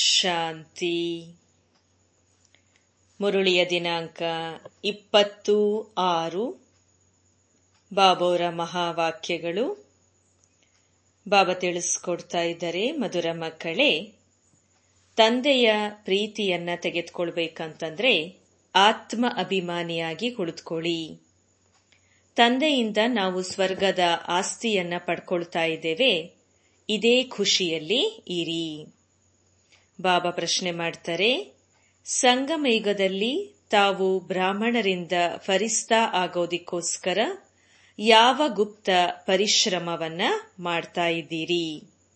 ಶಾಂತಿ ಮುರುಳಿಯ ದಿನಾಂಕ ಇಪ್ಪತ್ತು ಆರು ಬಾಬೋರ ಮಹಾವಾಕ್ಯಗಳು ಬಾಬಾ ತಿಳಿಸ್ಕೊಡ್ತಾ ಇದ್ದಾರೆ ಮಧುರ ಮಕ್ಕಳೇ ತಂದೆಯ ಪ್ರೀತಿಯನ್ನ ತೆಗೆದುಕೊಳ್ಬೇಕಂತಂದ್ರೆ ಆತ್ಮ ಅಭಿಮಾನಿಯಾಗಿ ಕುಳಿತುಕೊಳ್ಳಿ ತಂದೆಯಿಂದ ನಾವು ಸ್ವರ್ಗದ ಆಸ್ತಿಯನ್ನ ಪಡ್ಕೊಳ್ತಾ ಇದ್ದೇವೆ ಇದೇ ಖುಷಿಯಲ್ಲಿ ಇರಿ ಬಾಬಾ ಪ್ರಶ್ನೆ ಮಾಡ್ತಾರೆ ಸಂಗಮೇಘದಲ್ಲಿ ತಾವು ಬ್ರಾಹ್ಮಣರಿಂದ ಫರಿಸ್ತಾ ಆಗೋದಿಕ್ಕೋಸ್ಕರ ಯಾವ ಗುಪ್ತ ಪರಿಶ್ರಮವನ್ನ ಮಾಡ್ತಾ ಇದ್ದೀರಿ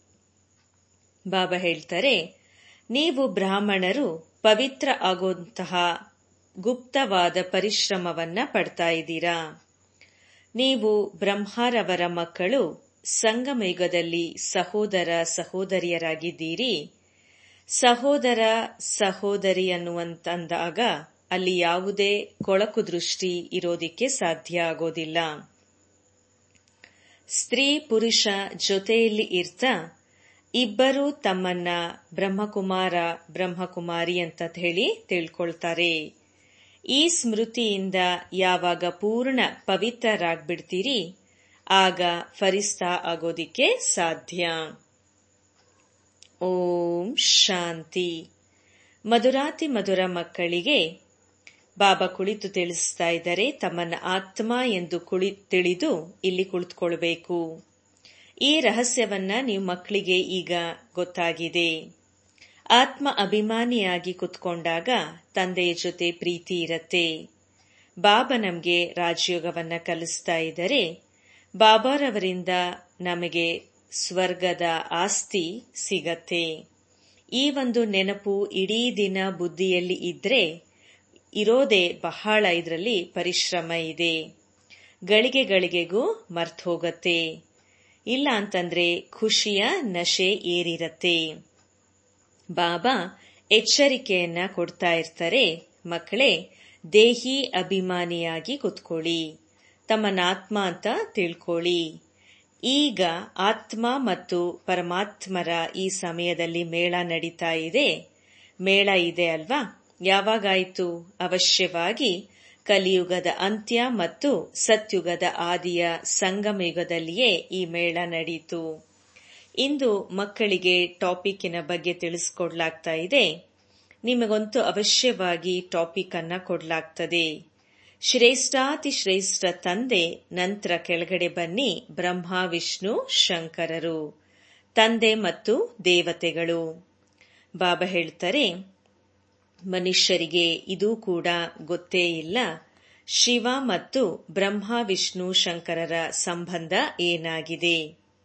ಬಾಬಾ ಹೇಳ್ತಾರೆ ನೀವು ಬ್ರಾಹ್ಮಣರು ಪವಿತ್ರ ಆಗುವಂತಹ ಗುಪ್ತವಾದ ಪರಿಶ್ರಮವನ್ನ ಪಡ್ತಾ ಇದ್ದೀರಾ ನೀವು ಬ್ರಹ್ಮಾರವರ ಮಕ್ಕಳು ಸಂಗಮೇಘದಲ್ಲಿ ಸಹೋದರ ಸಹೋದರಿಯರಾಗಿದ್ದೀರಿ ಸಹೋದರ ಸಹೋದರಿ ಅನ್ನುವಂತಂದಾಗ ಅಲ್ಲಿ ಯಾವುದೇ ಕೊಳಕು ದೃಷ್ಟಿ ಇರೋದಿಕ್ಕೆ ಸಾಧ್ಯ ಆಗೋದಿಲ್ಲ ಸ್ತ್ರೀ ಪುರುಷ ಜೊತೆಯಲ್ಲಿ ಇರ್ತಾ ಇಬ್ಬರು ತಮ್ಮನ್ನ ಬ್ರಹ್ಮಕುಮಾರ ಬ್ರಹ್ಮಕುಮಾರಿ ಅಂತ ಹೇಳಿ ತಿಳ್ಕೊಳ್ತಾರೆ ಈ ಸ್ಮೃತಿಯಿಂದ ಯಾವಾಗ ಪೂರ್ಣ ಪವಿತ್ರರಾಗ್ಬಿಡ್ತೀರಿ ಆಗ ಫರಿಸ್ತಾ ಆಗೋದಿಕ್ಕೆ ಸಾಧ್ಯ ಓಂ ಶಾಂತಿ ಮಧುರಾತಿ ಮಧುರ ಮಕ್ಕಳಿಗೆ ಬಾಬಾ ಕುಳಿತು ತಿಳಿಸ್ತಾ ಇದ್ದಾರೆ ತಮ್ಮನ್ನ ಆತ್ಮ ಎಂದು ಕುಳಿ ತಿಳಿದು ಇಲ್ಲಿ ಕುಳಿತುಕೊಳ್ಬೇಕು ಈ ರಹಸ್ಯವನ್ನ ನೀವು ಮಕ್ಕಳಿಗೆ ಈಗ ಗೊತ್ತಾಗಿದೆ ಆತ್ಮ ಅಭಿಮಾನಿಯಾಗಿ ಕುತ್ಕೊಂಡಾಗ ತಂದೆಯ ಜೊತೆ ಪ್ರೀತಿ ಇರತ್ತೆ ಬಾಬಾ ನಮಗೆ ರಾಜಯೋಗವನ್ನ ಕಲಿಸ್ತಾ ಇದ್ದರೆ ಬಾಬಾರವರಿಂದ ನಮಗೆ ಸ್ವರ್ಗದ ಆಸ್ತಿ ಸಿಗತ್ತೆ ಈ ಒಂದು ನೆನಪು ಇಡೀ ದಿನ ಬುದ್ಧಿಯಲ್ಲಿ ಇದ್ರೆ ಇರೋದೇ ಬಹಳ ಇದರಲ್ಲಿ ಪರಿಶ್ರಮ ಇದೆ ಗಳಿಗೆ ಗಳಿಗೆಗೂ ಮರ್ತ್ ಹೋಗತ್ತೆ ಇಲ್ಲ ಅಂತಂದ್ರೆ ಖುಷಿಯ ನಶೆ ಏರಿರತ್ತೆ ಬಾಬಾ ಎಚ್ಚರಿಕೆಯನ್ನ ಕೊಡ್ತಾ ಇರ್ತಾರೆ ಮಕ್ಕಳೇ ದೇಹಿ ಅಭಿಮಾನಿಯಾಗಿ ಕುತ್ಕೊಳ್ಳಿ ತಮ್ಮನಾತ್ಮ ಅಂತ ತಿಳ್ಕೊಳ್ಳಿ ಈಗ ಆತ್ಮ ಮತ್ತು ಪರಮಾತ್ಮರ ಈ ಸಮಯದಲ್ಲಿ ಮೇಳ ನಡೀತಾ ಇದೆ ಮೇಳ ಇದೆ ಅಲ್ವಾ ಯಾವಾಗಾಯಿತು ಅವಶ್ಯವಾಗಿ ಕಲಿಯುಗದ ಅಂತ್ಯ ಮತ್ತು ಸತ್ಯುಗದ ಆದಿಯ ಸಂಗಮಯುಗದಲ್ಲಿಯೇ ಈ ಮೇಳ ನಡೆಯಿತು ಇಂದು ಮಕ್ಕಳಿಗೆ ಟಾಪಿಕ್ಕಿನ ಬಗ್ಗೆ ತಿಳಿಸ್ಕೊಡ್ಲಾಗ್ತಾ ಇದೆ ನಿಮಗಂತೂ ಅವಶ್ಯವಾಗಿ ಟಾಪಿಕ್ ಅನ್ನ ಕೊಡ್ಲಾಗ್ತದೆ ಶ್ರೇಷ್ಠಾತಿ ಶ್ರೇಷ್ಠ ತಂದೆ ನಂತರ ಕೆಳಗಡೆ ಬನ್ನಿ ಬ್ರಹ್ಮ ವಿಷ್ಣು ಶಂಕರರು ತಂದೆ ಮತ್ತು ದೇವತೆಗಳು ಬಾಬಾ ಹೇಳ್ತಾರೆ ಮನುಷ್ಯರಿಗೆ ಇದು ಕೂಡ ಗೊತ್ತೇ ಇಲ್ಲ ಶಿವ ಮತ್ತು ಬ್ರಹ್ಮ ವಿಷ್ಣು ಶಂಕರರ ಸಂಬಂಧ ಏನಾಗಿದೆ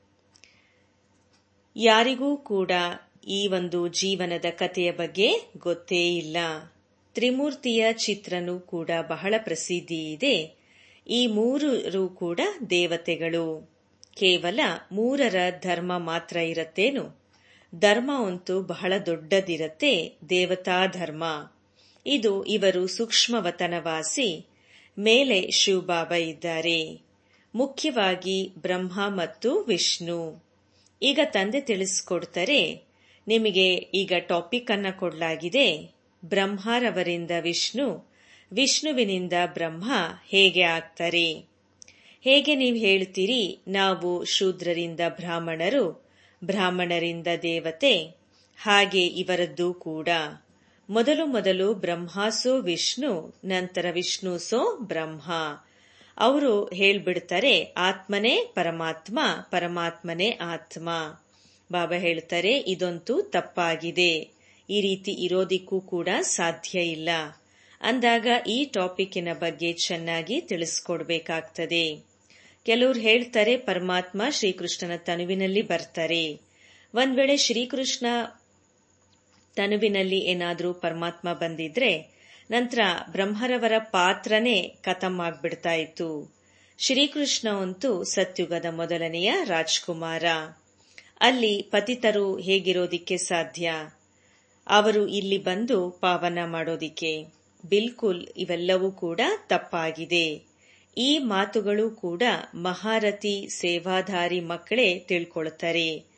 ಯಾರಿಗೂ ಕೂಡ ಈ ಒಂದು ಜೀವನದ ಕಥೆಯ ಬಗ್ಗೆ ಗೊತ್ತೇ ಇಲ್ಲ ತ್ರಿಮೂರ್ತಿಯ ಚಿತ್ರನೂ ಕೂಡ ಬಹಳ ಪ್ರಸಿದ್ಧಿ ಇದೆ ಈ ಮೂರರು ಕೂಡ ದೇವತೆಗಳು ಕೇವಲ ಮೂರರ ಧರ್ಮ ಮಾತ್ರ ಇರತ್ತೇನು ಧರ್ಮ ಅಂತೂ ಬಹಳ ದೊಡ್ಡದಿರತ್ತೆ ದೇವತಾ ಧರ್ಮ ಇದು ಇವರು ಸೂಕ್ಷ್ಮವತನವಾಸಿ ಮೇಲೆ ಶಿವಬಾಬಾ ಇದ್ದಾರೆ ಮುಖ್ಯವಾಗಿ ಬ್ರಹ್ಮ ಮತ್ತು ವಿಷ್ಣು ಈಗ ತಂದೆ ತಿಳಿಸ್ಕೊಡ್ತಾರೆ ನಿಮಗೆ ಈಗ ಟಾಪಿಕ್ ಅನ್ನ ಕೊಡಲಾಗಿದೆ ಬ್ರಹ್ಮರವರಿಂದ ವಿಷ್ಣು ವಿಷ್ಣುವಿನಿಂದ ಬ್ರಹ್ಮ ಹೇಗೆ ಆಗ್ತಾರೆ ಹೇಗೆ ನೀವು ಹೇಳ್ತೀರಿ ನಾವು ಶೂದ್ರರಿಂದ ಬ್ರಾಹ್ಮಣರು ಬ್ರಾಹ್ಮಣರಿಂದ ದೇವತೆ ಹಾಗೆ ಇವರದ್ದು ಕೂಡ ಮೊದಲು ಮೊದಲು ಬ್ರಹ್ಮಾಸೋ ವಿಷ್ಣು ನಂತರ ವಿಷ್ಣು ಸೋ ಬ್ರಹ್ಮ ಅವರು ಹೇಳ್ಬಿಡ್ತಾರೆ ಆತ್ಮನೇ ಪರಮಾತ್ಮ ಪರಮಾತ್ಮನೇ ಆತ್ಮ ಬಾಬಾ ಹೇಳ್ತಾರೆ ಇದಂತೂ ತಪ್ಪಾಗಿದೆ ಈ ರೀತಿ ಇರೋದಿಕ್ಕೂ ಕೂಡ ಸಾಧ್ಯ ಇಲ್ಲ ಅಂದಾಗ ಈ ಟಾಪಿಕ್ಕಿನ ಬಗ್ಗೆ ಚೆನ್ನಾಗಿ ತಿಳಿಸ್ಕೊಡ್ಬೇಕಾಗ್ತದೆ ಕೆಲವರು ಹೇಳ್ತಾರೆ ಪರಮಾತ್ಮ ಶ್ರೀಕೃಷ್ಣನ ತನುವಿನಲ್ಲಿ ಬರ್ತಾರೆ ಒಂದ್ ವೇಳೆ ಶ್ರೀಕೃಷ್ಣ ತನುವಿನಲ್ಲಿ ಏನಾದ್ರೂ ಪರಮಾತ್ಮ ಬಂದಿದ್ರೆ ನಂತರ ಬ್ರಹ್ಮರವರ ಪಾತ್ರನೇ ಖತಮ್ ಆಗ್ಬಿಡ್ತಾ ಇತ್ತು ಶ್ರೀಕೃಷ್ಣ ಅಂತೂ ಸತ್ಯುಗದ ಮೊದಲನೆಯ ರಾಜ್ಕುಮಾರ ಅಲ್ಲಿ ಪತಿತರು ಹೇಗಿರೋದಿಕ್ಕೆ ಸಾಧ್ಯ ಅವರು ಇಲ್ಲಿ ಬಂದು ಪಾವನ ಮಾಡೋದಿಕ್ಕೆ ಬಿಲ್ಕುಲ್ ಇವೆಲ್ಲವೂ ಕೂಡ ತಪ್ಪಾಗಿದೆ ಈ ಮಾತುಗಳು ಕೂಡ ಮಹಾರಥಿ ಸೇವಾಧಾರಿ ಮಕ್ಕಳೇ ತಿಳ್ಕೊಳ್ತಾರೆ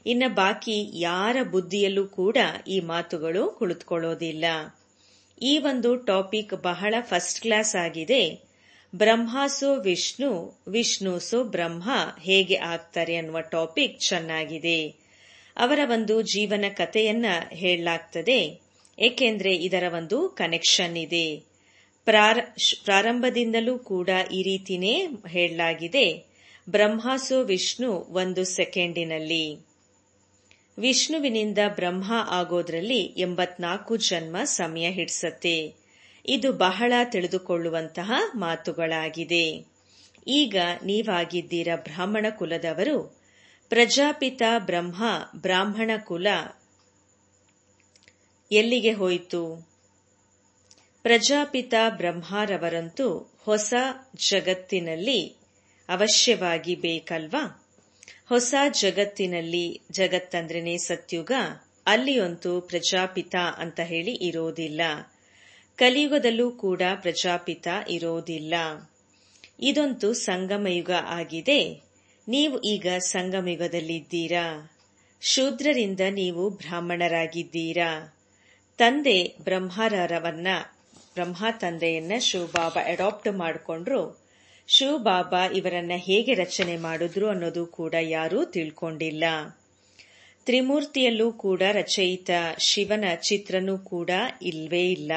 ಇನ್ನ ಬಾಕಿ ಯಾರ ಬುದ್ಧಿಯಲ್ಲೂ ಕೂಡ ಈ ಮಾತುಗಳು ಕುಳಿತುಕೊಳ್ಳೋದಿಲ್ಲ ಈ ಒಂದು ಟಾಪಿಕ್ ಬಹಳ ಫಸ್ಟ್ ಕ್ಲಾಸ್ ಆಗಿದೆ ಬ್ರಹ್ಮಾಸೋ ವಿಷ್ಣು ವಿಷ್ಣುಸೋ ಬ್ರಹ್ಮ ಹೇಗೆ ಆಗ್ತಾರೆ ಅನ್ನುವ ಟಾಪಿಕ್ ಚೆನ್ನಾಗಿದೆ ಅವರ ಒಂದು ಜೀವನ ಕಥೆಯನ್ನ ಹೇಳಲಾಗ್ತದೆ ಏಕೆಂದ್ರೆ ಇದರ ಒಂದು ಕನೆಕ್ಷನ್ ಇದೆ ಪ್ರಾರಂಭದಿಂದಲೂ ಕೂಡ ಈ ರೀತಿನೇ ಹೇಳಲಾಗಿದೆ ಬ್ರಹ್ಮಾಸೋ ವಿಷ್ಣು ಒಂದು ಸೆಕೆಂಡಿನಲ್ಲಿ ವಿಷ್ಣುವಿನಿಂದ ಬ್ರಹ್ಮ ಆಗೋದ್ರಲ್ಲಿ ಎಂಬತ್ನಾಲ್ಕು ಜನ್ಮ ಸಮಯ ಹಿಡಿಸತ್ತೆ ಇದು ಬಹಳ ತಿಳಿದುಕೊಳ್ಳುವಂತಹ ಮಾತುಗಳಾಗಿದೆ ಈಗ ನೀವಾಗಿದ್ದೀರ ಬ್ರಾಹ್ಮಣ ಕುಲದವರು ಪ್ರಜಾಪಿತ ಬ್ರಹ್ಮ ಬ್ರಾಹ್ಮಣ ಕುಲ ಎಲ್ಲಿಗೆ ಹೋಯಿತು ಪ್ರಜಾಪಿತ ಬ್ರಹ್ಮರವರಂತೂ ಹೊಸ ಜಗತ್ತಿನಲ್ಲಿ ಅವಶ್ಯವಾಗಿ ಬೇಕಲ್ವಾ ಹೊಸ ಜಗತ್ತಿನಲ್ಲಿ ಜಗತ್ತಂದ್ರೇನೆ ಸತ್ಯುಗ ಅಲ್ಲಿಯಂತೂ ಪ್ರಜಾಪಿತ ಅಂತ ಹೇಳಿ ಇರೋದಿಲ್ಲ ಕಲಿಯುಗದಲ್ಲೂ ಕೂಡ ಪ್ರಜಾಪಿತ ಇರೋದಿಲ್ಲ ಇದಂತೂ ಸಂಗಮಯುಗ ಆಗಿದೆ ನೀವು ಈಗ ಸಂಗಮಯುಗದಲ್ಲಿದ್ದೀರಾ ಶೂದ್ರರಿಂದ ನೀವು ಬ್ರಾಹ್ಮಣರಾಗಿದ್ದೀರಾ ತಂದೆ ಬ್ರಹ್ಮರವನ್ನ ಬ್ರಹ್ಮ ತಂದೆಯನ್ನ ಶಿವಬಾಬಾ ಅಡಾಪ್ಟ್ ಮಾಡಿಕೊಂಡ್ರು ಶಿವಬಾಬಾ ಇವರನ್ನ ಹೇಗೆ ರಚನೆ ಮಾಡಿದ್ರು ಅನ್ನೋದು ಕೂಡ ಯಾರೂ ತಿಳ್ಕೊಂಡಿಲ್ಲ ತ್ರಿಮೂರ್ತಿಯಲ್ಲೂ ಕೂಡ ರಚಯಿತ ಶಿವನ ಚಿತ್ರನೂ ಕೂಡ ಇಲ್ವೇ ಇಲ್ಲ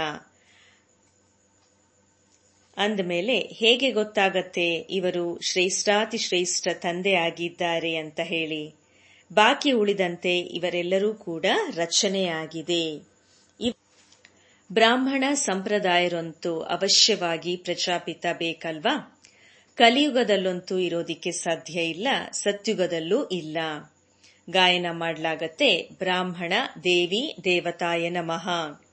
ಅಂದಮೇಲೆ ಹೇಗೆ ಗೊತ್ತಾಗತ್ತೆ ಇವರು ಶ್ರೇಷ್ಠಾತಿ ಶ್ರೇಷ್ಠ ತಂದೆ ಆಗಿದ್ದಾರೆ ಅಂತ ಹೇಳಿ ಬಾಕಿ ಉಳಿದಂತೆ ಇವರೆಲ್ಲರೂ ಕೂಡ ರಚನೆಯಾಗಿದೆ ಬ್ರಾಹ್ಮಣ ಸಂಪ್ರದಾಯರಂತೂ ಅವಶ್ಯವಾಗಿ ಪ್ರಜಾಪಿತ ಬೇಕಲ್ವಾ ಕಲಿಯುಗದಲ್ಲಂತೂ ಇರೋದಿಕ್ಕೆ ಸಾಧ್ಯ ಇಲ್ಲ ಸತ್ಯುಗದಲ್ಲೂ ಇಲ್ಲ ಗಾಯನ ಮಾಡಲಾಗತ್ತೆ ಬ್ರಾಹ್ಮಣ ದೇವಿ ದೇವತಾಯ ನಮಃ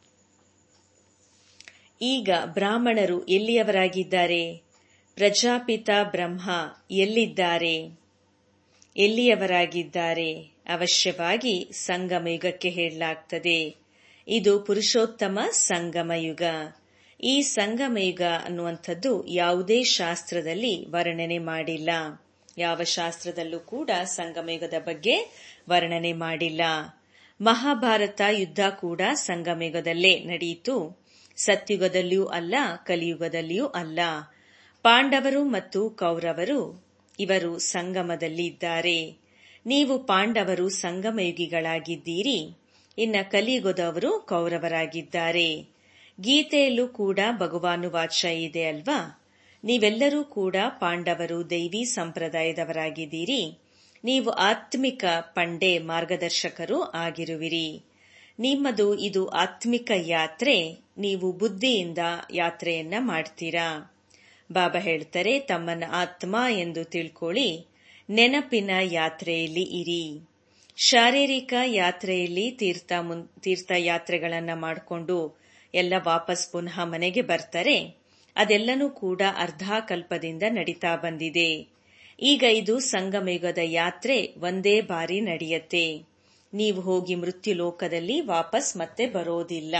ಈಗ ಬ್ರಾಹ್ಮಣರು ಎಲ್ಲಿಯವರಾಗಿದ್ದಾರೆ ಪ್ರಜಾಪಿತ ಬ್ರಹ್ಮ ಎಲ್ಲಿದ್ದಾರೆ ಎಲ್ಲಿಯವರಾಗಿದ್ದಾರೆ ಅವಶ್ಯವಾಗಿ ಸಂಗಮಯುಗಕ್ಕೆ ಹೇಳಲಾಗ್ತದೆ ಇದು ಪುರುಷೋತ್ತಮ ಸಂಗಮಯುಗ ಈ ಸಂಗಮಯುಗ ಅನ್ನುವಂಥದ್ದು ಯಾವುದೇ ಶಾಸ್ತ್ರದಲ್ಲಿ ವರ್ಣನೆ ಮಾಡಿಲ್ಲ ಯಾವ ಶಾಸ್ತ್ರದಲ್ಲೂ ಕೂಡ ಸಂಗಮಯುಗದ ಬಗ್ಗೆ ವರ್ಣನೆ ಮಾಡಿಲ್ಲ ಮಹಾಭಾರತ ಯುದ್ಧ ಕೂಡ ಸಂಗಮಯುಗದಲ್ಲೇ ನಡೆಯಿತು ಸತ್ಯುಗದಲ್ಲಿಯೂ ಅಲ್ಲ ಕಲಿಯುಗದಲ್ಲಿಯೂ ಅಲ್ಲ ಪಾಂಡವರು ಮತ್ತು ಕೌರವರು ಇವರು ಸಂಗಮದಲ್ಲಿ ಇದ್ದಾರೆ ನೀವು ಪಾಂಡವರು ಸಂಗಮಯುಗಿಗಳಾಗಿದ್ದೀರಿ ಇನ್ನ ಕಲಿಯುಗದವರು ಕೌರವರಾಗಿದ್ದಾರೆ ಗೀತೆಯಲ್ಲೂ ಕೂಡ ಭಗವಾನು ವಾಚ ಇದೆ ಅಲ್ವಾ ನೀವೆಲ್ಲರೂ ಕೂಡ ಪಾಂಡವರು ದೈವಿ ಸಂಪ್ರದಾಯದವರಾಗಿದ್ದೀರಿ ನೀವು ಆತ್ಮಿಕ ಪಂಡೆ ಮಾರ್ಗದರ್ಶಕರು ಆಗಿರುವಿರಿ ನಿಮ್ಮದು ಇದು ಆತ್ಮಿಕ ಯಾತ್ರೆ ನೀವು ಬುದ್ಧಿಯಿಂದ ಯಾತ್ರೆಯನ್ನ ಮಾಡ್ತೀರಾ ಬಾಬಾ ಹೇಳ್ತಾರೆ ತಮ್ಮನ್ನ ಆತ್ಮ ಎಂದು ತಿಳ್ಕೊಳ್ಳಿ ನೆನಪಿನ ಯಾತ್ರೆಯಲ್ಲಿ ಇರಿ ಶಾರೀರಿಕ ಯಾತ್ರೆಯಲ್ಲಿ ತೀರ್ಥ ಮುನ್ ತೀರ್ಥ ಯಾತ್ರೆಗಳನ್ನ ಮಾಡಿಕೊಂಡು ಎಲ್ಲ ವಾಪಸ್ ಪುನಃ ಮನೆಗೆ ಬರ್ತಾರೆ ಅದೆಲ್ಲನೂ ಕೂಡ ಅರ್ಧಾಕಲ್ಪದಿಂದ ನಡೀತಾ ಬಂದಿದೆ ಈಗ ಇದು ಸಂಗಮಯುಗದ ಯಾತ್ರೆ ಒಂದೇ ಬಾರಿ ನಡೆಯತ್ತೆ ನೀವು ಹೋಗಿ ಮೃತ್ಯು ಲೋಕದಲ್ಲಿ ವಾಪಸ್ ಮತ್ತೆ ಬರೋದಿಲ್ಲ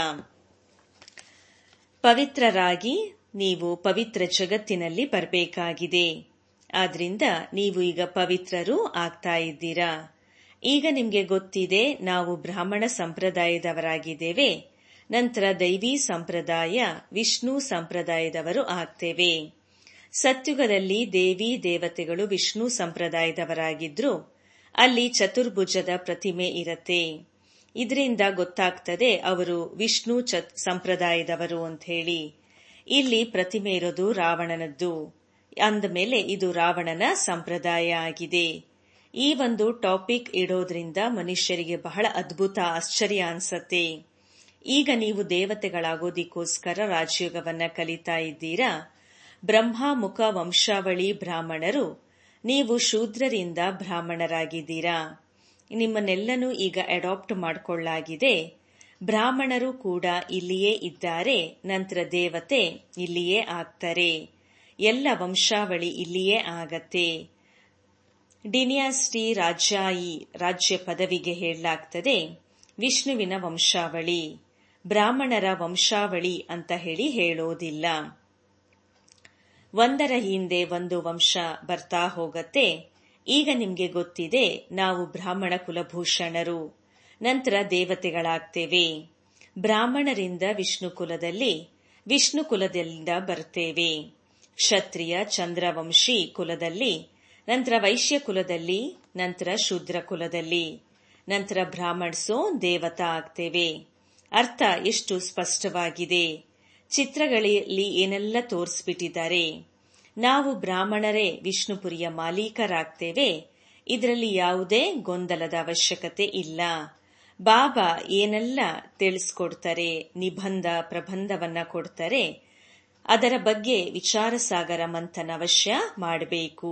ಪವಿತ್ರರಾಗಿ ನೀವು ಪವಿತ್ರ ಜಗತ್ತಿನಲ್ಲಿ ಬರಬೇಕಾಗಿದೆ ಆದ್ರಿಂದ ನೀವು ಈಗ ಪವಿತ್ರರು ಆಗ್ತಾ ಇದ್ದೀರಾ ಈಗ ನಿಮ್ಗೆ ಗೊತ್ತಿದೆ ನಾವು ಬ್ರಾಹ್ಮಣ ಸಂಪ್ರದಾಯದವರಾಗಿದ್ದೇವೆ ನಂತರ ದೈವಿ ಸಂಪ್ರದಾಯ ವಿಷ್ಣು ಸಂಪ್ರದಾಯದವರು ಆಗ್ತೇವೆ ಸತ್ಯುಗದಲ್ಲಿ ದೇವಿ ದೇವತೆಗಳು ವಿಷ್ಣು ಸಂಪ್ರದಾಯದವರಾಗಿದ್ರು ಅಲ್ಲಿ ಚತುರ್ಭುಜದ ಪ್ರತಿಮೆ ಇರತ್ತೆ ಇದರಿಂದ ಗೊತ್ತಾಗ್ತದೆ ಅವರು ವಿಷ್ಣು ಸಂಪ್ರದಾಯದವರು ಅಂತ ಹೇಳಿ ಇಲ್ಲಿ ಪ್ರತಿಮೆ ಇರೋದು ರಾವಣನದ್ದು ಅಂದಮೇಲೆ ಇದು ರಾವಣನ ಸಂಪ್ರದಾಯ ಆಗಿದೆ ಈ ಒಂದು ಟಾಪಿಕ್ ಇಡೋದ್ರಿಂದ ಮನುಷ್ಯರಿಗೆ ಬಹಳ ಅದ್ಭುತ ಆಶ್ಚರ್ಯ ಅನ್ಸತ್ತೆ ಈಗ ನೀವು ದೇವತೆಗಳಾಗೋದಿಕ್ಕೋಸ್ಕರ ರಾಜಯೋಗವನ್ನ ಕಲಿತಾ ಇದ್ದೀರಾ ಬ್ರಹ್ಮ ಮುಖ ವಂಶಾವಳಿ ಬ್ರಾಹ್ಮಣರು ನೀವು ಶೂದ್ರರಿಂದ ಬ್ರಾಹ್ಮಣರಾಗಿದ್ದೀರಾ ನಿಮ್ಮನ್ನೆಲ್ಲನೂ ಈಗ ಅಡಾಪ್ಟ್ ಮಾಡಿಕೊಳ್ಳಲಾಗಿದೆ ಬ್ರಾಹ್ಮಣರು ಕೂಡ ಇಲ್ಲಿಯೇ ಇದ್ದಾರೆ ನಂತರ ದೇವತೆ ಇಲ್ಲಿಯೇ ಆಗ್ತಾರೆ ಎಲ್ಲ ವಂಶಾವಳಿ ಇಲ್ಲಿಯೇ ಆಗತ್ತೆ ಡಿನಿಯಾಸ್ಟಿ ರಾಜ್ಯಾಯಿ ರಾಜ್ಯ ಪದವಿಗೆ ಹೇಳಲಾಗ್ತದೆ ವಿಷ್ಣುವಿನ ವಂಶಾವಳಿ ಬ್ರಾಹ್ಮಣರ ವಂಶಾವಳಿ ಅಂತ ಹೇಳಿ ಹೇಳೋದಿಲ್ಲ ಒಂದರ ಹಿಂದೆ ಒಂದು ವಂಶ ಬರ್ತಾ ಹೋಗತ್ತೆ ಈಗ ನಿಮ್ಗೆ ಗೊತ್ತಿದೆ ನಾವು ಬ್ರಾಹ್ಮಣ ಕುಲಭೂಷಣರು ನಂತರ ದೇವತೆಗಳಾಗ್ತೇವೆ ಬ್ರಾಹ್ಮಣರಿಂದ ವಿಷ್ಣು ಕುಲದಲ್ಲಿ ವಿಷ್ಣು ಕುಲದಿಂದ ಬರ್ತೇವೆ ಕ್ಷತ್ರಿಯ ಚಂದ್ರವಂಶಿ ಕುಲದಲ್ಲಿ ನಂತರ ವೈಶ್ಯ ಕುಲದಲ್ಲಿ ನಂತರ ಶೂದ್ರ ಕುಲದಲ್ಲಿ ನಂತರ ಬ್ರಾಹ್ಮಣ್ಸೋ ದೇವತಾ ಆಗ್ತೇವೆ ಅರ್ಥ ಎಷ್ಟು ಸ್ಪಷ್ಟವಾಗಿದೆ ಚಿತ್ರಗಳಲ್ಲಿ ಏನೆಲ್ಲ ತೋರಿಸ್ಬಿಟ್ಟಿದ್ದಾರೆ ನಾವು ಬ್ರಾಹ್ಮಣರೇ ವಿಷ್ಣುಪುರಿಯ ಮಾಲೀಕರಾಗ್ತೇವೆ ಇದರಲ್ಲಿ ಯಾವುದೇ ಗೊಂದಲದ ಅವಶ್ಯಕತೆ ಇಲ್ಲ ಬಾಬಾ ಏನೆಲ್ಲ ತಿಳಿಸ್ಕೊಡ್ತಾರೆ ನಿಬಂಧ ಪ್ರಬಂಧವನ್ನ ಕೊಡ್ತಾರೆ ಅದರ ಬಗ್ಗೆ ವಿಚಾರ ಸಾಗರ ಮಂಥನ ಅವಶ್ಯ ಮಾಡಬೇಕು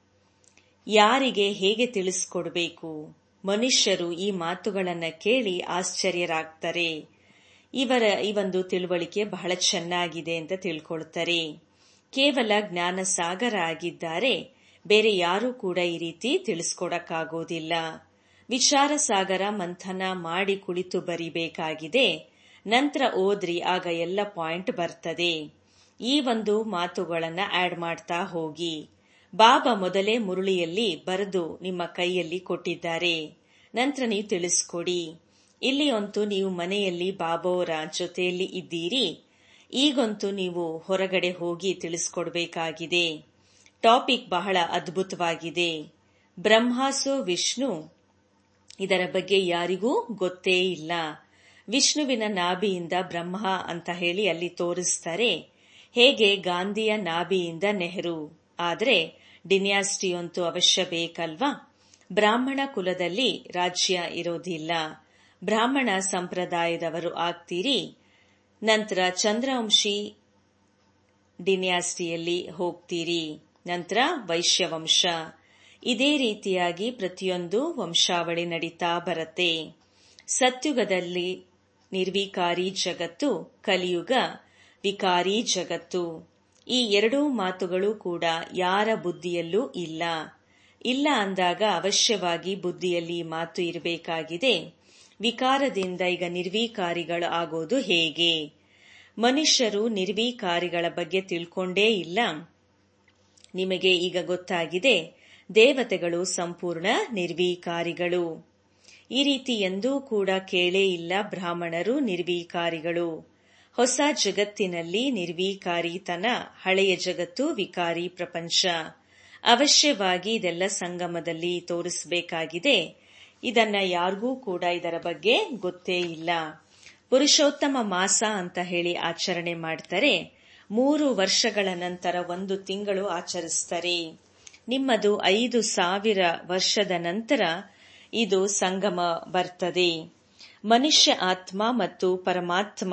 ಯಾರಿಗೆ ಹೇಗೆ ತಿಳಿಸ್ಕೊಡ್ಬೇಕು ಮನುಷ್ಯರು ಈ ಮಾತುಗಳನ್ನ ಕೇಳಿ ಆಶ್ಚರ್ಯರಾಗ್ತಾರೆ ಇವರ ಈ ಒಂದು ತಿಳುವಳಿಕೆ ಬಹಳ ಚೆನ್ನಾಗಿದೆ ಅಂತ ತಿಳ್ಕೊಳ್ತಾರೆ ಕೇವಲ ಜ್ಞಾನ ಸಾಗರ ಆಗಿದ್ದಾರೆ ಬೇರೆ ಯಾರೂ ಕೂಡ ಈ ರೀತಿ ತಿಳಿಸ್ಕೊಡಕ್ಕಾಗೋದಿಲ್ಲ ವಿಚಾರ ಸಾಗರ ಮಂಥನ ಮಾಡಿ ಕುಳಿತು ಬರಿಬೇಕಾಗಿದೆ ನಂತರ ಓದ್ರಿ ಆಗ ಎಲ್ಲ ಪಾಯಿಂಟ್ ಬರ್ತದೆ ಈ ಒಂದು ಮಾತುಗಳನ್ನ ಆಡ್ ಮಾಡ್ತಾ ಹೋಗಿ ಬಾಬಾ ಮೊದಲೇ ಮುರುಳಿಯಲ್ಲಿ ಬರೆದು ನಿಮ್ಮ ಕೈಯಲ್ಲಿ ಕೊಟ್ಟಿದ್ದಾರೆ ನಂತರ ನೀವು ತಿಳಿಸ್ಕೊಡಿ ಇಲ್ಲಿ ಅಂತೂ ನೀವು ಮನೆಯಲ್ಲಿ ಬಾಬೋರ ಜೊತೆಯಲ್ಲಿ ಇದ್ದೀರಿ ಈಗಂತೂ ನೀವು ಹೊರಗಡೆ ಹೋಗಿ ತಿಳಿಸ್ಕೊಡ್ಬೇಕಾಗಿದೆ ಟಾಪಿಕ್ ಬಹಳ ಅದ್ಭುತವಾಗಿದೆ ಬ್ರಹ್ಮಾಸು ವಿಷ್ಣು ಇದರ ಬಗ್ಗೆ ಯಾರಿಗೂ ಗೊತ್ತೇ ಇಲ್ಲ ವಿಷ್ಣುವಿನ ನಾಭಿಯಿಂದ ಬ್ರಹ್ಮ ಅಂತ ಹೇಳಿ ಅಲ್ಲಿ ತೋರಿಸ್ತಾರೆ ಹೇಗೆ ಗಾಂಧಿಯ ನಾಭಿಯಿಂದ ನೆಹರು ಆದರೆ ಡಿನ್ಯಾಸ್ಟಿ ಅಂತೂ ಅವಶ್ಯ ಬೇಕಲ್ವಾ ಬ್ರಾಹ್ಮಣ ಕುಲದಲ್ಲಿ ರಾಜ್ಯ ಇರೋದಿಲ್ಲ ಬ್ರಾಹ್ಮಣ ಸಂಪ್ರದಾಯದವರು ಆಗ್ತೀರಿ ನಂತರ ಚಂದ್ರವಂಶಿ ಡಿನ್ಯಾಸ್ಟಿಯಲ್ಲಿ ಹೋಗ್ತೀರಿ ನಂತರ ವೈಶ್ಯವಂಶ ಇದೇ ರೀತಿಯಾಗಿ ಪ್ರತಿಯೊಂದು ವಂಶಾವಳಿ ನಡೀತಾ ಬರುತ್ತೆ ಸತ್ಯುಗದಲ್ಲಿ ನಿರ್ವಿಕಾರಿ ಜಗತ್ತು ಕಲಿಯುಗ ವಿಕಾರಿ ಜಗತ್ತು ಈ ಎರಡೂ ಮಾತುಗಳು ಕೂಡ ಯಾರ ಬುದ್ಧಿಯಲ್ಲೂ ಇಲ್ಲ ಇಲ್ಲ ಅಂದಾಗ ಅವಶ್ಯವಾಗಿ ಬುದ್ಧಿಯಲ್ಲಿ ಮಾತು ಇರಬೇಕಾಗಿದೆ ವಿಕಾರದಿಂದ ಈಗ ನಿರ್ವಿಕಾರಿಗಳು ಆಗೋದು ಹೇಗೆ ಮನುಷ್ಯರು ನಿರ್ವಿಕಾರಿಗಳ ಬಗ್ಗೆ ತಿಳ್ಕೊಂಡೇ ಇಲ್ಲ ನಿಮಗೆ ಈಗ ಗೊತ್ತಾಗಿದೆ ದೇವತೆಗಳು ಸಂಪೂರ್ಣ ನಿರ್ವಿಕಾರಿಗಳು ಈ ರೀತಿ ಎಂದೂ ಕೂಡ ಕೇಳೇ ಇಲ್ಲ ಬ್ರಾಹ್ಮಣರು ನಿರ್ವಿಕಾರಿಗಳು ಹೊಸ ಜಗತ್ತಿನಲ್ಲಿ ನಿರ್ವಿಕಾರಿತನ ಹಳೆಯ ಜಗತ್ತು ವಿಕಾರಿ ಪ್ರಪಂಚ ಅವಶ್ಯವಾಗಿ ಇದೆಲ್ಲ ಸಂಗಮದಲ್ಲಿ ತೋರಿಸಬೇಕಾಗಿದೆ ಇದನ್ನ ಯಾರಿಗೂ ಕೂಡ ಇದರ ಬಗ್ಗೆ ಗೊತ್ತೇ ಇಲ್ಲ ಪುರುಷೋತ್ತಮ ಮಾಸ ಅಂತ ಹೇಳಿ ಆಚರಣೆ ಮಾಡ್ತಾರೆ ಮೂರು ವರ್ಷಗಳ ನಂತರ ಒಂದು ತಿಂಗಳು ಆಚರಿಸ್ತಾರೆ ನಿಮ್ಮದು ಐದು ಸಾವಿರ ವರ್ಷದ ನಂತರ ಇದು ಸಂಗಮ ಬರ್ತದೆ ಮನುಷ್ಯ ಆತ್ಮ ಮತ್ತು ಪರಮಾತ್ಮ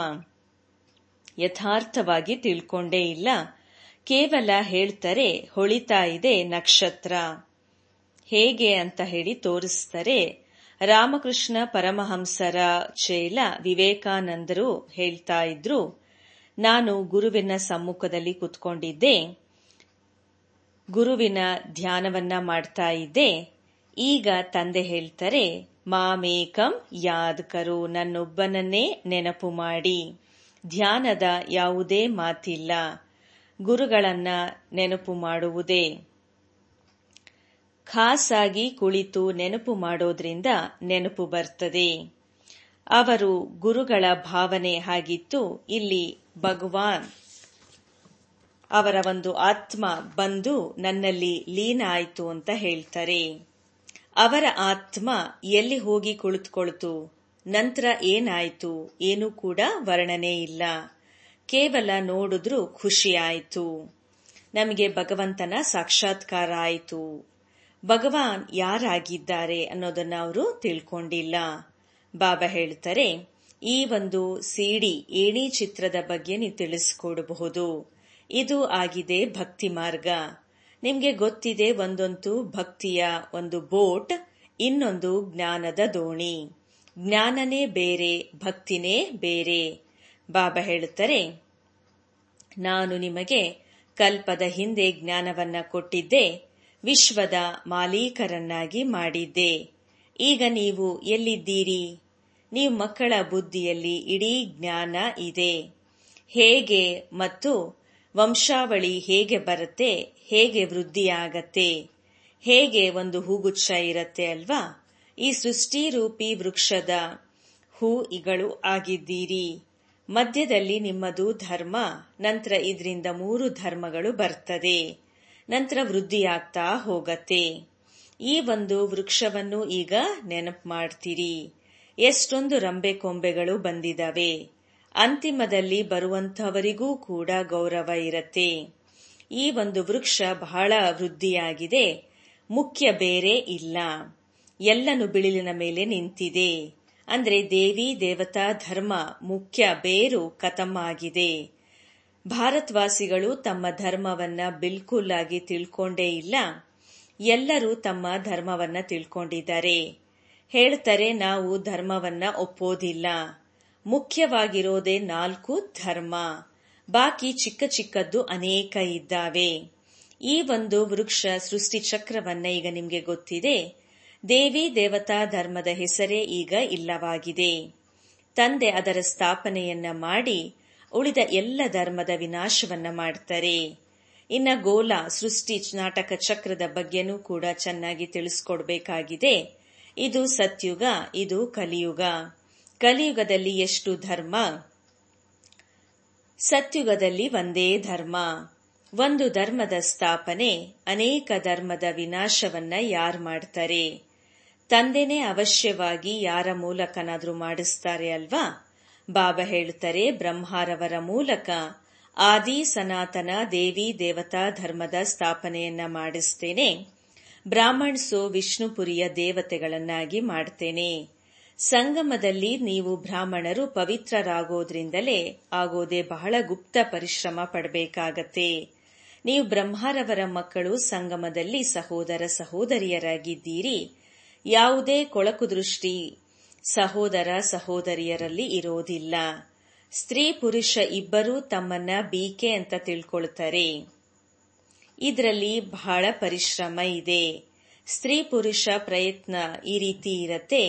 ಯಥಾರ್ಥವಾಗಿ ತಿಳ್ಕೊಂಡೇ ಇಲ್ಲ ಕೇವಲ ಹೇಳ್ತಾರೆ ಹೊಳಿತಾ ಇದೆ ನಕ್ಷತ್ರ ಹೇಗೆ ಅಂತ ಹೇಳಿ ತೋರಿಸ್ತಾರೆ ರಾಮಕೃಷ್ಣ ಪರಮಹಂಸರ ಚೇಲ ವಿವೇಕಾನಂದರು ಹೇಳ್ತಾ ಇದ್ರು ನಾನು ಗುರುವಿನ ಸಮ್ಮುಖದಲ್ಲಿ ಕುತ್ಕೊಂಡಿದ್ದೆ ಗುರುವಿನ ಧ್ಯಾನವನ್ನ ಮಾಡ್ತಾ ಇದ್ದೆ ಈಗ ತಂದೆ ಹೇಳ್ತಾರೆ ಮಾಮೇಕಂ ಯಾದ್ ಕರು ನನ್ನೊಬ್ಬನನ್ನೇ ನೆನಪು ಮಾಡಿ ಧ್ಯಾನದ ಯಾವುದೇ ಮಾತಿಲ್ಲ ಗುರುಗಳನ್ನ ನೆನಪು ಮಾಡುವುದೇ ಖಾಸಾಗಿ ಕುಳಿತು ನೆನಪು ಮಾಡೋದ್ರಿಂದ ನೆನಪು ಬರ್ತದೆ ಅವರು ಗುರುಗಳ ಭಾವನೆ ಹಾಗಿತ್ತು ಇಲ್ಲಿ ಭಗವಾನ್ ಅವರ ಒಂದು ಆತ್ಮ ಬಂದು ನನ್ನಲ್ಲಿ ಲೀನ ಆಯಿತು ಅಂತ ಹೇಳ್ತಾರೆ ಅವರ ಆತ್ಮ ಎಲ್ಲಿ ಹೋಗಿ ಕುಳಿತುಕೊಳ್ತು ನಂತರ ಏನಾಯ್ತು ಏನೂ ಕೂಡ ವರ್ಣನೆ ಇಲ್ಲ ಕೇವಲ ನೋಡಿದ್ರೂ ಖುಷಿ ಆಯಿತು ನಮಗೆ ಭಗವಂತನ ಸಾಕ್ಷಾತ್ಕಾರ ಆಯಿತು ಭಗವಾನ್ ಯಾರಾಗಿದ್ದಾರೆ ಅನ್ನೋದನ್ನ ಅವರು ತಿಳ್ಕೊಂಡಿಲ್ಲ ಬಾಬಾ ಹೇಳ್ತಾರೆ ಈ ಒಂದು ಸಿಡಿ ಏಣಿ ಚಿತ್ರದ ಬಗ್ಗೆ ನೀವು ತಿಳಿಸ್ಕೊಡಬಹುದು ಇದು ಆಗಿದೆ ಭಕ್ತಿ ಮಾರ್ಗ ನಿಮ್ಗೆ ಗೊತ್ತಿದೆ ಒಂದೊಂದು ಭಕ್ತಿಯ ಒಂದು ಬೋಟ್ ಇನ್ನೊಂದು ಜ್ಞಾನದ ದೋಣಿ ಜ್ಞಾನನೇ ಬೇರೆ ಭಕ್ತಿನೇ ಬೇರೆ ಬಾಬಾ ಹೇಳುತ್ತಾರೆ ನಾನು ನಿಮಗೆ ಕಲ್ಪದ ಹಿಂದೆ ಜ್ಞಾನವನ್ನ ಕೊಟ್ಟಿದ್ದೆ ವಿಶ್ವದ ಮಾಲೀಕರನ್ನಾಗಿ ಮಾಡಿದ್ದೆ ಈಗ ನೀವು ಎಲ್ಲಿದ್ದೀರಿ ನೀವು ಮಕ್ಕಳ ಬುದ್ಧಿಯಲ್ಲಿ ಇಡೀ ಜ್ಞಾನ ಇದೆ ಹೇಗೆ ಮತ್ತು ವಂಶಾವಳಿ ಹೇಗೆ ಬರುತ್ತೆ ಹೇಗೆ ವೃದ್ಧಿಯಾಗತ್ತೆ ಹೇಗೆ ಒಂದು ಹೂಗುಚ್ಛ ಇರತ್ತೆ ಅಲ್ವಾ ಈ ಸೃಷ್ಟಿರೂಪಿ ವೃಕ್ಷದ ಹೂಗಳು ಆಗಿದ್ದೀರಿ ಮಧ್ಯದಲ್ಲಿ ನಿಮ್ಮದು ಧರ್ಮ ನಂತರ ಇದರಿಂದ ಮೂರು ಧರ್ಮಗಳು ಬರ್ತದೆ ನಂತರ ವೃದ್ಧಿಯಾಗ್ತಾ ಹೋಗತ್ತೆ ಈ ಒಂದು ವೃಕ್ಷವನ್ನು ಈಗ ನೆನಪು ಮಾಡ್ತೀರಿ ಎಷ್ಟೊಂದು ರಂಬೆ ಕೊಂಬೆಗಳು ಬಂದಿದಾವೆ ಅಂತಿಮದಲ್ಲಿ ಬರುವಂತಹವರಿಗೂ ಕೂಡ ಗೌರವ ಇರತ್ತೆ ಈ ಒಂದು ವೃಕ್ಷ ಬಹಳ ವೃದ್ಧಿಯಾಗಿದೆ ಮುಖ್ಯ ಬೇರೆ ಇಲ್ಲ ಎಲ್ಲನು ಬಿಳಿಲಿನ ಮೇಲೆ ನಿಂತಿದೆ ಅಂದ್ರೆ ದೇವಿ ದೇವತಾ ಧರ್ಮ ಮುಖ್ಯ ಬೇರು ಕತಮ್ ಆಗಿದೆ ಭಾರತವಾಸಿಗಳು ತಮ್ಮ ಧರ್ಮವನ್ನ ಬಿಲ್ಕುಲ್ ಆಗಿ ತಿಳ್ಕೊಂಡೇ ಇಲ್ಲ ಎಲ್ಲರೂ ತಮ್ಮ ಧರ್ಮವನ್ನ ತಿಳ್ಕೊಂಡಿದ್ದಾರೆ ಹೇಳ್ತಾರೆ ನಾವು ಧರ್ಮವನ್ನ ಒಪ್ಪೋದಿಲ್ಲ ಮುಖ್ಯವಾಗಿರೋದೇ ನಾಲ್ಕು ಧರ್ಮ ಬಾಕಿ ಚಿಕ್ಕ ಚಿಕ್ಕದ್ದು ಅನೇಕ ಇದ್ದಾವೆ ಈ ಒಂದು ವೃಕ್ಷ ಸೃಷ್ಟಿ ಚಕ್ರವನ್ನ ಈಗ ನಿಮ್ಗೆ ಗೊತ್ತಿದೆ ದೇವಿ ದೇವತಾ ಧರ್ಮದ ಹೆಸರೇ ಈಗ ಇಲ್ಲವಾಗಿದೆ ತಂದೆ ಅದರ ಸ್ಥಾಪನೆಯನ್ನ ಮಾಡಿ ಉಳಿದ ಎಲ್ಲ ಧರ್ಮದ ವಿನಾಶವನ್ನ ಮಾಡ್ತಾರೆ ಇನ್ನ ಗೋಲ ಸೃಷ್ಟಿ ನಾಟಕ ಚಕ್ರದ ಬಗ್ಗೆನೂ ಕೂಡ ಚೆನ್ನಾಗಿ ತಿಳಿಸ್ಕೊಡ್ಬೇಕಾಗಿದೆ ಇದು ಸತ್ಯುಗ ಇದು ಕಲಿಯುಗ ಕಲಿಯುಗದಲ್ಲಿ ಎಷ್ಟು ಧರ್ಮ ಸತ್ಯುಗದಲ್ಲಿ ಒಂದೇ ಧರ್ಮ ಒಂದು ಧರ್ಮದ ಸ್ಥಾಪನೆ ಅನೇಕ ಧರ್ಮದ ವಿನಾಶವನ್ನ ಯಾರು ಮಾಡ್ತಾರೆ ತಂದೆನೇ ಅವಶ್ಯವಾಗಿ ಯಾರ ಮೂಲಕನಾದ್ರೂ ಮಾಡಿಸ್ತಾರೆ ಅಲ್ವಾ ಬಾಬಾ ಹೇಳ್ತಾರೆ ಬ್ರಹ್ಮಾರವರ ಮೂಲಕ ಆದಿ ಸನಾತನ ದೇವಿ ದೇವತಾ ಧರ್ಮದ ಸ್ಥಾಪನೆಯನ್ನ ಮಾಡಿಸ್ತೇನೆ ಬ್ರಾಹ್ಮಣ್ಸು ವಿಷ್ಣುಪುರಿಯ ದೇವತೆಗಳನ್ನಾಗಿ ಮಾಡ್ತೇನೆ ಸಂಗಮದಲ್ಲಿ ನೀವು ಬ್ರಾಹ್ಮಣರು ಪವಿತ್ರರಾಗೋದ್ರಿಂದಲೇ ಆಗೋದೇ ಬಹಳ ಗುಪ್ತ ಪರಿಶ್ರಮ ಪಡಬೇಕಾಗತ್ತೆ ನೀವು ಬ್ರಹ್ಮಾರವರ ಮಕ್ಕಳು ಸಂಗಮದಲ್ಲಿ ಸಹೋದರ ಸಹೋದರಿಯರಾಗಿದ್ದೀರಿ ಯಾವುದೇ ಕೊಳಕು ದೃಷ್ಟಿ ಸಹೋದರ ಸಹೋದರಿಯರಲ್ಲಿ ಇರೋದಿಲ್ಲ ಸ್ತ್ರೀ ಪುರುಷ ಇಬ್ಬರೂ ತಮ್ಮನ್ನ ಬೀಕೆ ಅಂತ ತಿಳ್ಕೊಳ್ತಾರೆ ಇದರಲ್ಲಿ ಬಹಳ ಪರಿಶ್ರಮ ಇದೆ ಸ್ತ್ರೀ ಪುರುಷ ಪ್ರಯತ್ನ ಈ ರೀತಿ ಇರತ್ತೆ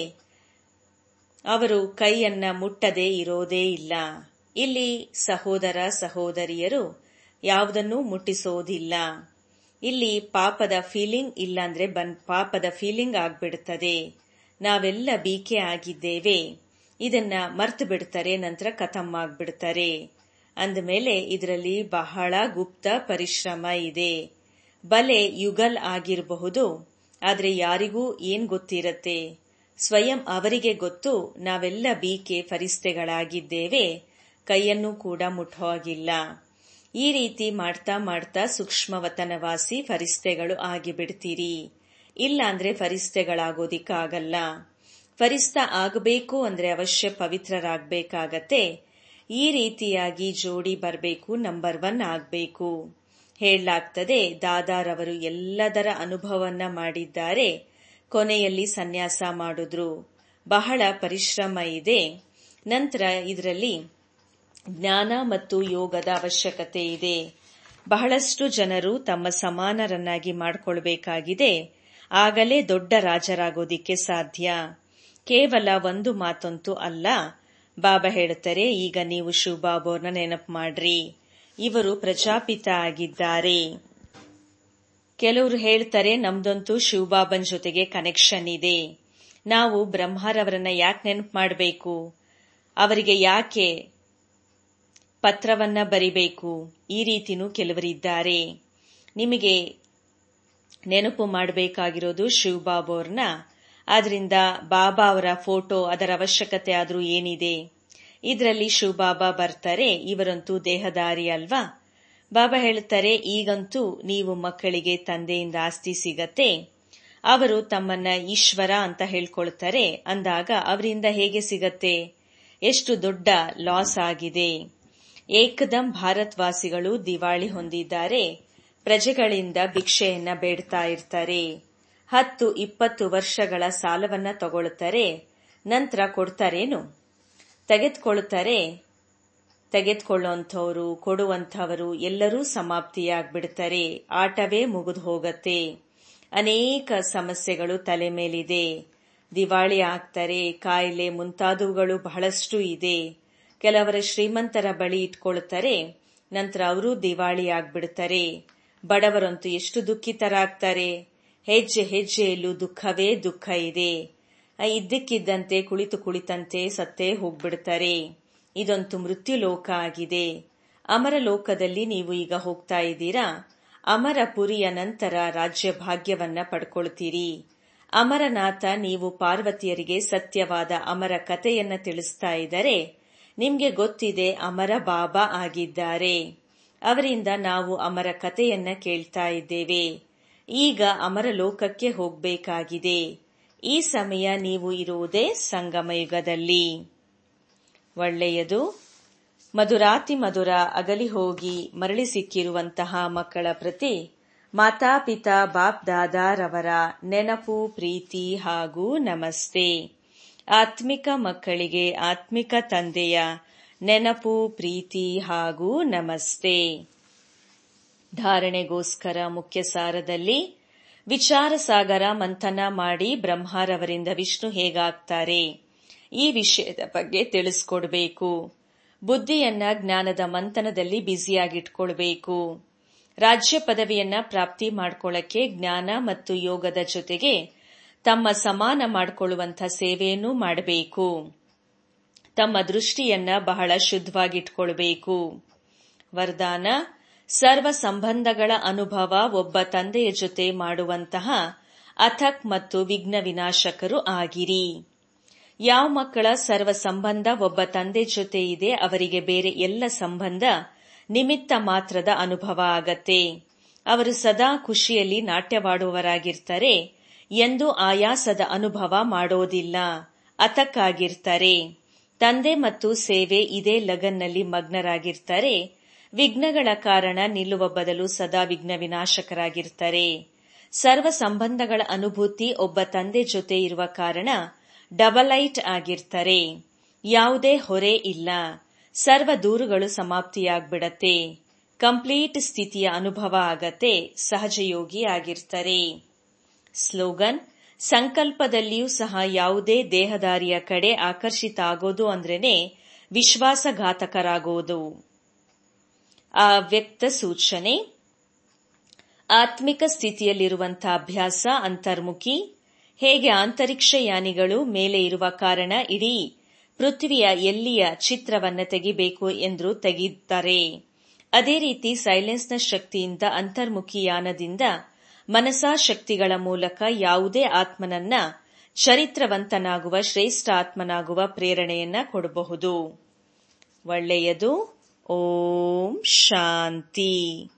ಅವರು ಕೈಯನ್ನ ಮುಟ್ಟದೆ ಇರೋದೇ ಇಲ್ಲ ಇಲ್ಲಿ ಸಹೋದರ ಸಹೋದರಿಯರು ಯಾವುದನ್ನೂ ಮುಟ್ಟಿಸೋದಿಲ್ಲ ಇಲ್ಲಿ ಪಾಪದ ಫೀಲಿಂಗ್ ಇಲ್ಲಾಂದ್ರೆ ಬನ್ ಪಾಪದ ಫೀಲಿಂಗ್ ಆಗ್ಬಿಡ್ತದೆ ನಾವೆಲ್ಲ ಬೀಕೆ ಆಗಿದ್ದೇವೆ ಇದನ್ನ ಮರ್ತು ಬಿಡ್ತಾರೆ ನಂತರ ಖತಮ್ ಆಗ್ಬಿಡ್ತಾರೆ ಅಂದಮೇಲೆ ಇದರಲ್ಲಿ ಬಹಳ ಗುಪ್ತ ಪರಿಶ್ರಮ ಇದೆ ಬಲೆ ಯುಗಲ್ ಆಗಿರಬಹುದು ಆದ್ರೆ ಯಾರಿಗೂ ಏನ್ ಗೊತ್ತಿರತ್ತೆ ಸ್ವಯಂ ಅವರಿಗೆ ಗೊತ್ತು ನಾವೆಲ್ಲ ಬೀಕೆ ಫರಿಸ್ತೆಗಳಾಗಿದ್ದೇವೆ ಕೈಯನ್ನು ಕೂಡ ಮುಟ್ಟೋಗಿಲ್ಲ ಈ ರೀತಿ ಮಾಡ್ತಾ ಮಾಡ್ತಾ ಸೂಕ್ಷ್ಮವತನವಾಸಿ ಫರಿಸ್ತೆಗಳು ಆಗಿಬಿಡ್ತೀರಿ ಇಲ್ಲಾಂದ್ರೆ ಫರಿಸ್ತೆಗಳಾಗೋದಿಕ್ಕಾಗಲ್ಲ ಫರಿಸ್ತ ಆಗಬೇಕು ಅಂದ್ರೆ ಅವಶ್ಯ ಪವಿತ್ರರಾಗಬೇಕಾಗತ್ತೆ ಈ ರೀತಿಯಾಗಿ ಜೋಡಿ ಬರಬೇಕು ನಂಬರ್ ಒನ್ ಆಗಬೇಕು ಹೇಳಲಾಗ್ತದೆ ದಾದಾರವರು ಎಲ್ಲದರ ಅನುಭವವನ್ನ ಮಾಡಿದ್ದಾರೆ ಕೊನೆಯಲ್ಲಿ ಸನ್ಯಾಸ ಮಾಡಿದ್ರು ಬಹಳ ಪರಿಶ್ರಮ ಇದೆ ನಂತರ ಇದರಲ್ಲಿ ಜ್ಞಾನ ಮತ್ತು ಯೋಗದ ಅವಶ್ಯಕತೆ ಇದೆ ಬಹಳಷ್ಟು ಜನರು ತಮ್ಮ ಸಮಾನರನ್ನಾಗಿ ಮಾಡಿಕೊಳ್ಬೇಕಾಗಿದೆ ಆಗಲೇ ದೊಡ್ಡ ರಾಜರಾಗೋದಿಕ್ಕೆ ಸಾಧ್ಯ ಕೇವಲ ಒಂದು ಮಾತಂತೂ ಅಲ್ಲ ಬಾಬಾ ಹೇಳ್ತಾರೆ ಈಗ ನೀವು ಶಿವಬಾಬೋರ್ನ ನೆನಪು ಮಾಡ್ರಿ ಇವರು ಪ್ರಜಾಪಿತ ಆಗಿದ್ದಾರೆ ಕೆಲವರು ಹೇಳ್ತಾರೆ ನಮ್ದಂತೂ ಶಿವಬಾಬನ್ ಜೊತೆಗೆ ಕನೆಕ್ಷನ್ ಇದೆ ನಾವು ಬ್ರಹ್ಮರವರನ್ನ ಯಾಕೆ ನೆನಪು ಮಾಡಬೇಕು ಅವರಿಗೆ ಯಾಕೆ ಪತ್ರವನ್ನ ಬರಿಬೇಕು ಈ ರೀತಿನೂ ಕೆಲವರಿದ್ದಾರೆ ನಿಮಗೆ ನೆನಪು ಮಾಡಬೇಕಾಗಿರೋದು ಶಿವಬಾಬೋರ್ನ ಆದ್ರಿಂದ ಬಾಬಾ ಅವರ ಫೋಟೋ ಅದರ ಅವಶ್ಯಕತೆ ಆದ್ರೂ ಏನಿದೆ ಇದರಲ್ಲಿ ಶಿವಬಾಬಾ ಬರ್ತಾರೆ ಇವರಂತೂ ದೇಹದಾರಿ ಅಲ್ವಾ ಬಾಬಾ ಹೇಳ್ತಾರೆ ಈಗಂತೂ ನೀವು ಮಕ್ಕಳಿಗೆ ತಂದೆಯಿಂದ ಆಸ್ತಿ ಸಿಗತ್ತೆ ಅವರು ತಮ್ಮನ್ನ ಈಶ್ವರ ಅಂತ ಹೇಳ್ಕೊಳ್ತಾರೆ ಅಂದಾಗ ಅವರಿಂದ ಹೇಗೆ ಸಿಗತ್ತೆ ಎಷ್ಟು ದೊಡ್ಡ ಲಾಸ್ ಆಗಿದೆ ಏಕದಂ ಭಾರತ್ವಾಸಿಗಳು ದಿವಾಳಿ ಹೊಂದಿದ್ದಾರೆ ಪ್ರಜೆಗಳಿಂದ ಭಿಕ್ಷೆಯನ್ನ ಬೇಡ್ತಾ ಇರ್ತಾರೆ ಹತ್ತು ಇಪ್ಪತ್ತು ವರ್ಷಗಳ ಸಾಲವನ್ನ ತಗೊಳ್ತಾರೆ ನಂತರ ಕೊಡ್ತಾರೇನು ತೆಗೆದುಕೊಳ್ತಾರೆ ತೆಗೆದುಕೊಳ್ಳುವಂಥವರು ಕೊಡುವಂಥವರು ಎಲ್ಲರೂ ಸಮಾಪ್ತಿಯಾಗ್ಬಿಡ್ತಾರೆ ಆಟವೇ ಮುಗಿದು ಹೋಗತ್ತೆ ಅನೇಕ ಸಮಸ್ಯೆಗಳು ತಲೆ ಮೇಲಿದೆ ದಿವಾಳಿ ಆಗ್ತಾರೆ ಕಾಯಿಲೆ ಮುಂತಾದವುಗಳು ಬಹಳಷ್ಟು ಇದೆ ಕೆಲವರ ಶ್ರೀಮಂತರ ಬಳಿ ಇಟ್ಕೊಳ್ತಾರೆ ನಂತರ ಅವರು ದಿವಾಳಿ ಆಗ್ಬಿಡ್ತಾರೆ ಬಡವರಂತೂ ಎಷ್ಟು ದುಃಖಿತರಾಗ್ತಾರೆ ಹೆಜ್ಜೆ ಹೆಜ್ಜೆಯಲ್ಲೂ ದುಃಖವೇ ದುಃಖ ಇದೆ ಇದ್ದಕ್ಕಿದ್ದಂತೆ ಕುಳಿತು ಕುಳಿತಂತೆ ಸತ್ತೇ ಹೋಗ್ಬಿಡ್ತಾರೆ ಇದೊಂದು ಮೃತ್ಯು ಲೋಕ ಆಗಿದೆ ಅಮರ ಲೋಕದಲ್ಲಿ ನೀವು ಈಗ ಹೋಗ್ತಾ ಇದ್ದೀರಾ ಅಮರ ಪುರಿಯ ನಂತರ ರಾಜ್ಯ ಭಾಗ್ಯವನ್ನ ಪಡ್ಕೊಳ್ತೀರಿ ಅಮರನಾಥ ನೀವು ಪಾರ್ವತಿಯರಿಗೆ ಸತ್ಯವಾದ ಅಮರ ಕಥೆಯನ್ನ ತಿಳಿಸ್ತಾ ಇದ್ದರೆ ನಿಮ್ಗೆ ಗೊತ್ತಿದೆ ಅಮರ ಬಾಬಾ ಆಗಿದ್ದಾರೆ ಅವರಿಂದ ನಾವು ಅಮರ ಕಥೆಯನ್ನ ಕೇಳ್ತಾ ಇದ್ದೇವೆ ಈಗ ಅಮರ ಲೋಕಕ್ಕೆ ಹೋಗಬೇಕಾಗಿದೆ ಈ ಸಮಯ ನೀವು ಇರುವುದೇ ಸಂಗಮಯುಗದಲ್ಲಿ ಒಳ್ಳೆಯದು ಮಧುರಾತಿ ಮಧುರ ಅಗಲಿ ಹೋಗಿ ಮರಳಿ ಸಿಕ್ಕಿರುವಂತಹ ಮಕ್ಕಳ ಪ್ರತಿ ಮಾತಾಪಿತಾ ಬಾಪ್ ದಾದಾರವರ ನೆನಪು ಪ್ರೀತಿ ಹಾಗೂ ನಮಸ್ತೆ ಆತ್ಮಿಕ ಮಕ್ಕಳಿಗೆ ಆತ್ಮಿಕ ತಂದೆಯ ನೆನಪು ಪ್ರೀತಿ ಹಾಗೂ ನಮಸ್ತೆ ಧಾರಣೆಗೋಸ್ಕರ ಮುಖ್ಯ ಸಾರದಲ್ಲಿ ವಿಚಾರ ಸಾಗರ ಮಂಥನ ಮಾಡಿ ಬ್ರಹ್ಮಾರವರಿಂದ ವಿಷ್ಣು ಹೇಗಾಗ್ತಾರೆ ಈ ವಿಷಯದ ಬಗ್ಗೆ ತಿಳಿಸ್ಕೊಡ್ಬೇಕು ಬುದ್ಧಿಯನ್ನ ಜ್ಞಾನದ ಮಂಥನದಲ್ಲಿ ಬ್ಯುಸಿಯಾಗಿಟ್ಕೊಳ್ಬೇಕು ರಾಜ್ಯ ಪದವಿಯನ್ನ ಪ್ರಾಪ್ತಿ ಮಾಡ್ಕೊಳ್ಳಕ್ಕೆ ಜ್ಞಾನ ಮತ್ತು ಯೋಗದ ಜೊತೆಗೆ ತಮ್ಮ ಸಮಾನ ಮಾಡಿಕೊಳ್ಳುವಂಥ ಸೇವೆಯನ್ನೂ ಮಾಡಬೇಕು ತಮ್ಮ ದೃಷ್ಟಿಯನ್ನ ಬಹಳ ಶುದ್ಧವಾಗಿಟ್ಕೊಳ್ಬೇಕು ವರದಾನ ಸರ್ವ ಸಂಬಂಧಗಳ ಅನುಭವ ಒಬ್ಬ ತಂದೆಯ ಜೊತೆ ಮಾಡುವಂತಹ ಅಥಕ್ ಮತ್ತು ವಿಘ್ನ ವಿನಾಶಕರು ಆಗಿರಿ ಯಾವ ಮಕ್ಕಳ ಸರ್ವ ಸಂಬಂಧ ಒಬ್ಬ ತಂದೆ ಜೊತೆ ಇದೆ ಅವರಿಗೆ ಬೇರೆ ಎಲ್ಲ ಸಂಬಂಧ ನಿಮಿತ್ತ ಮಾತ್ರದ ಅನುಭವ ಆಗತ್ತೆ ಅವರು ಸದಾ ಖುಷಿಯಲ್ಲಿ ನಾಟ್ಯವಾಡುವವರಾಗಿರ್ತಾರೆ ಎಂದು ಆಯಾಸದ ಅನುಭವ ಮಾಡೋದಿಲ್ಲ ಅಥಕ್ಕಾಗಿರ್ತಾರೆ ತಂದೆ ಮತ್ತು ಸೇವೆ ಇದೇ ಲಗನ್ನಲ್ಲಿ ಮಗ್ನರಾಗಿರ್ತಾರೆ ವಿಘ್ನಗಳ ಕಾರಣ ನಿಲ್ಲುವ ಬದಲು ಸದಾ ವಿಘ್ನ ವಿನಾಶಕರಾಗಿರ್ತಾರೆ ಸರ್ವ ಸಂಬಂಧಗಳ ಅನುಭೂತಿ ಒಬ್ಬ ತಂದೆ ಜೊತೆ ಇರುವ ಕಾರಣ ಡಬಲೈಟ್ ಆಗಿರ್ತಾರೆ ಯಾವುದೇ ಹೊರೆ ಇಲ್ಲ ಸರ್ವ ದೂರುಗಳು ಸಮಾಪ್ತಿಯಾಗ್ಬಿಡತ್ತೆ ಕಂಪ್ಲೀಟ್ ಸ್ಥಿತಿಯ ಅನುಭವ ಆಗತ್ತೆ ಸಹಜಯೋಗಿ ಆಗಿರ್ತಾರೆ ಸ್ಲೋಗನ್ ಸಂಕಲ್ಪದಲ್ಲಿಯೂ ಸಹ ಯಾವುದೇ ದೇಹದಾರಿಯ ಕಡೆ ಆಕರ್ಷಿತ ಆಗೋದು ಅಂದ್ರೇನೆ ವಿಶ್ವಾಸಘಾತಕರಾಗೋದು ಆ ವ್ಯಕ್ತ ಸೂಚನೆ ಆತ್ಮಿಕ ಸ್ಥಿತಿಯಲ್ಲಿರುವಂತಹ ಅಭ್ಯಾಸ ಅಂತರ್ಮುಖಿ ಹೇಗೆ ಅಂತರಿಕ್ಷ ಯಾನಿಗಳು ಮೇಲೆ ಇರುವ ಕಾರಣ ಇಡೀ ಪೃಥ್ವಿಯ ಎಲ್ಲಿಯ ಚಿತ್ರವನ್ನ ತೆಗಿಬೇಕು ಎಂದು ತೆಗೆಯುತ್ತಾರೆ ಅದೇ ರೀತಿ ಸೈಲೆನ್ಸ್ನ ಶಕ್ತಿಯಿಂದ ಅಂತರ್ಮುಖಿ ಯಾನದಿಂದ ಮನಸಾ ಶಕ್ತಿಗಳ ಮೂಲಕ ಯಾವುದೇ ಆತ್ಮನನ್ನ ಚರಿತ್ರವಂತನಾಗುವ ಶ್ರೇಷ್ಠ ಆತ್ಮನಾಗುವ ಪ್ರೇರಣೆಯನ್ನ ಕೊಡಬಹುದು ಒಳ್ಳೆಯದು ಓಂ ಶಾಂತಿ